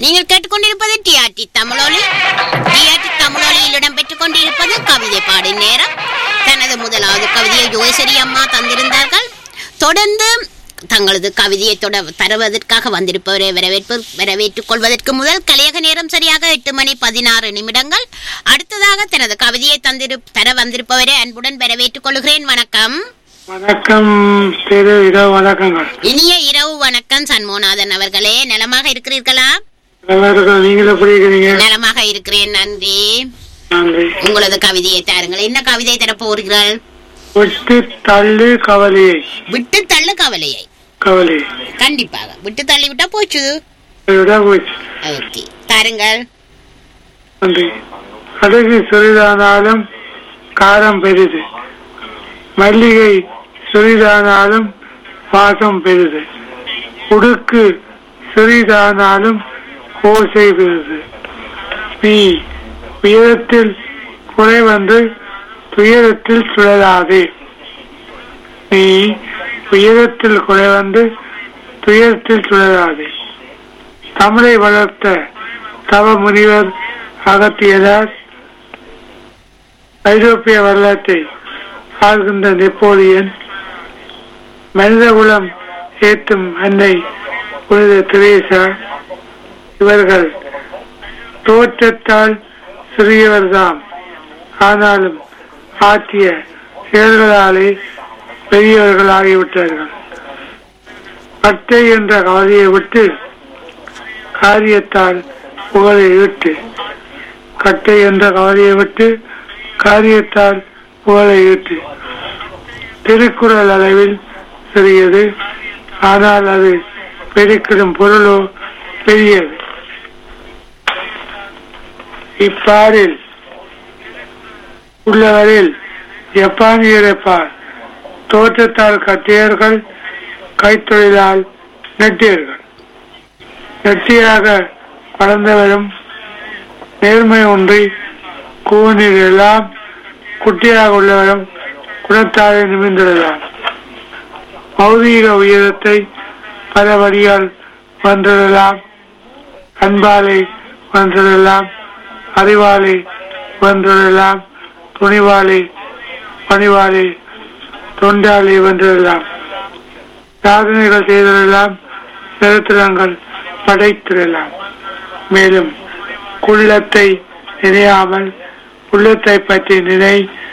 நீங்கள் கேட்டுக்கொண்டிருப்பது டிஆர்டி தமிழொலி டிஆர்டி தமிழொலியில் இடம்பெற்றுக் கொண்டிருப்பது கவிதை பாடும் நேரம் தனது முதலாவது கவிதையை யோகேஸ்வரி அம்மா தந்திருந்தார்கள் தொடர்ந்து தங்களது கவிதையை தொட தருவதற்காக வந்திருப்பவரை வரவேற்பு வரவேற்றுக் கொள்வதற்கு முதல் கலையக நேரம் சரியாக எட்டு மணி பதினாறு நிமிடங்கள் அடுத்ததாக தனது கவிதையை தந்திரு தர வந்திருப்பவரை அன்புடன் வரவேற்றுக் கொள்கிறேன் வணக்கம் வணக்கம் திரு இரவு வணக்கங்கள் இனிய இரவு வணக்கம் சண்முகநாதன் அவர்களே நலமாக இருக்கிறீர்களா நல்லா இருக்கோம் நீங்கள் எப்படி இருக்கிறீங்க நலமாக இருக்கிறேன் நன்றி நன்றி உங்களது கவிதையை தாருங்கள் என்ன கவிதை தரப் போகிறீர்கள் விட்டு தள்ளு கவலையை விட்டு தள்ளு கவலையை கவலை கண்டிப்பாக விட்டு தள்ளி விட்டா போச்சு விட போச்சு ஓகே தாருங்கள் நன்றி கடுகு சிறிதானாலும் காரம் பெரிது மல்லிகை சிறிதானாலும் வாசம் பெரிது உடுக்கு சிறிதானாலும் ஓசை பெரிது நீ உயரத்தில் குறை வந்து துயரத்தில் சுழலாதே நீ உயரத்தில் குறை வந்து துயரத்தில் சுழலாதே தமிழை வளர்த்த தவ முனிவர் அகத்தியதார் ஐரோப்பிய வரலாற்றை ஆள்கின்ற நெப்போலியன் மனிதகுலம் ஏற்றும் அன்னை புனித திரேசா இவர்கள் தோற்றத்தால் சிறியவர்தாம் ஆனாலும் ஆற்றிய செயல்களாலே பெரியவர்கள் ஆகிவிட்டார்கள் பட்டை என்ற கவலையை விட்டு காரியத்தால் புகழை விட்டு கட்டை என்ற கவலையை விட்டு காரியத்தால் புகழை விட்டு திருக்குறள் அளவில் சிறியது ஆனால் அது பெருக்கிடும் பொருளோ பெரியது இப்பாரில் உள்ளவரில் ஜப்பானியரை பார் தோற்றத்தால் கட்டியர்கள் கைத்தொழிலால் நெட்டியர்கள் நெட்டியாக வளர்ந்தவரும் நேர்மை ஒன்றி கூனில் எல்லாம் குட்டியாக உள்ளவரும் குணத்தாலே நிமிர்ந்திடலாம் பௌதீக உயரத்தை பல வழியால் வென்றிடலாம் அன்பாலே வென்றிடலாம் அறிவாலே வென்றிடலாம் துணிவாலே பணிவாலே தொண்டாலே வென்றிடலாம் சாதனைகள் செய்திடலாம் சரித்திரங்கள் படைத்திடலாம் மேலும் குள்ளத்தை நினையாமல் உள்ளத்தை பற்றி நினை